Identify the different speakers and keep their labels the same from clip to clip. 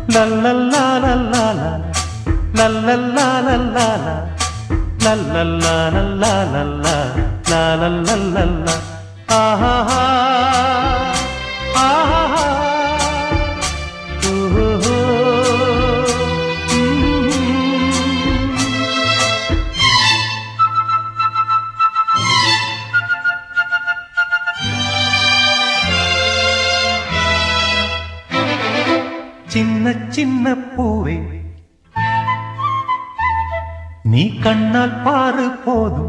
Speaker 1: லல்லல்லா லல்லாலா லல்லல்லா லல்லாலா லல்லல்லா லல்லா லல்லா லாலல்லல்லல்லா ஆஹா ஆஹா ஓஹோ ம். சின்ன சின்ன பூவே நீ கண்ணால் பாரு போதும்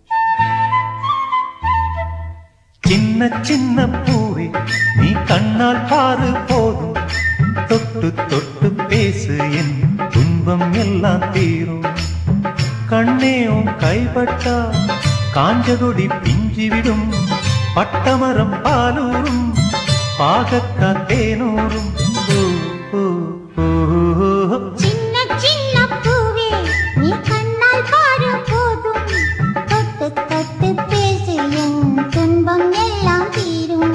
Speaker 1: சின்ன சின்ன பூவே நீ கண்ணால் பாரு போதும் தொட்டு தொட்டு பேசு என் துன்பம் எல்லாம் தீரும் கண்ணே உன் கைப்பட்டா காஞ்சகொடி பிஞ்சிவிடும் பட்டமரம் பாலூரும் பாகக்கா தேனூரும் ஓ, ஓ, ஓ, ஓ.
Speaker 2: சின்ன சின்ன பூவே நீ கண்ணால் பாரு போதும் தொட்டு தொட்டு பேசு என் துன்பம் எல்லாம் தீரும்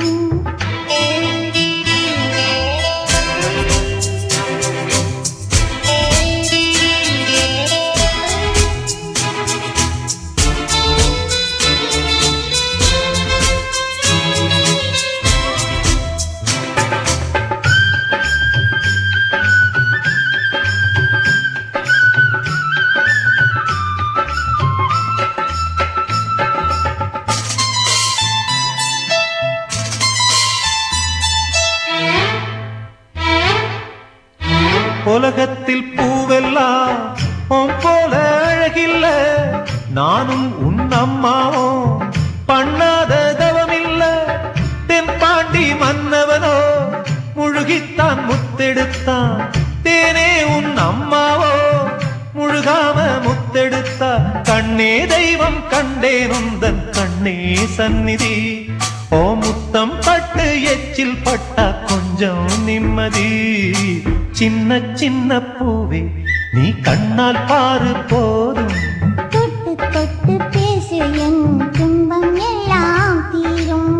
Speaker 1: உலகத்தில் பூவெல்லாம் உன் போல அழகில்ல நானும் உன் அம்மாவும் பண்ணாத தவமில்ல தென் பாண்டி மன்னவனோ முழுகித்தான் முத்தெடுத்தான் தேனே உன் அம்மாவோ முழுகாம முத்தெடுத்தா கண்ணே தெய்வம் கண்டேன் உந்தன் கண்ணே சந்நிதி ஓ முத்தம் பட்டு எச்சில் பட்டா கொஞ்சம் நிம்மதி சின்ன சின்ன பூவே நீ கண்ணால் பாரு போதும்
Speaker 2: தொட்டு தொட்டு பேசு என் துன்பம் எல்லாம் தீரும்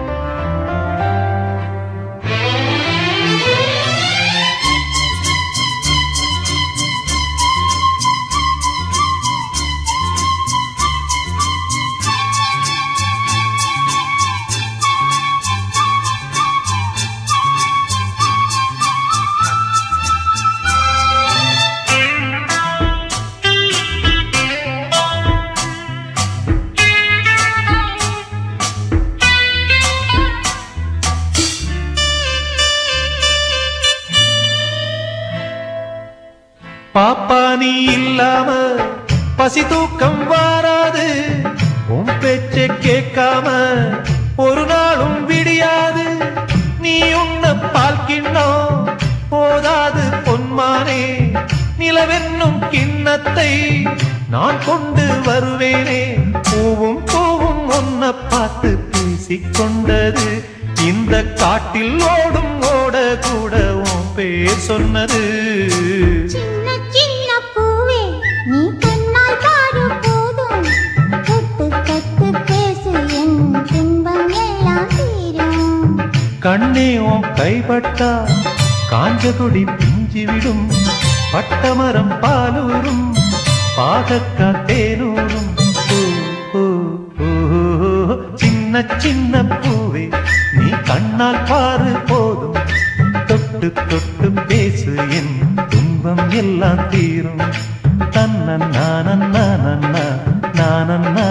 Speaker 1: பாப்பா நீ இல்லாம பசி தூக்கம் வாராது உன் பேச்ச கேட்காம ஒரு நாளும் விடியாது நீ உன்ன பால் கிண்ணம் போதாது பொன்மானே நிலவென்னும் கிண்ணத்தை நான் கொண்டு வருவேனே பூவும் பூவும் உன்னை பார்த்து பேசிக்கொண்டது இந்த காட்டில் ஓடும் ஓட கூட உன் பேர் சொன்னது
Speaker 2: சின்ன சின்ன பூவே நீ கண்ணால் பாரு போதும் தொட்டு தொட்டு பேசு என் துன்பம் எல்லாம் தீரும்
Speaker 1: கண்ணே உன் கைப்பட்டா காஞ்சகுடி பிஞ்சிவிடும் பட்டமரம் பாலூரும் பாகக்கா தேனூரும் ஓ, ஓ, ஓ, ஓ. சின்ன சின்ன பூவே நீ கண்ணால் பாரு போதும் தொட்டு தொட்டு பேசு என் துன்பம் எல்லாம் தீரும் தன்ன நானன்னா நானன்னா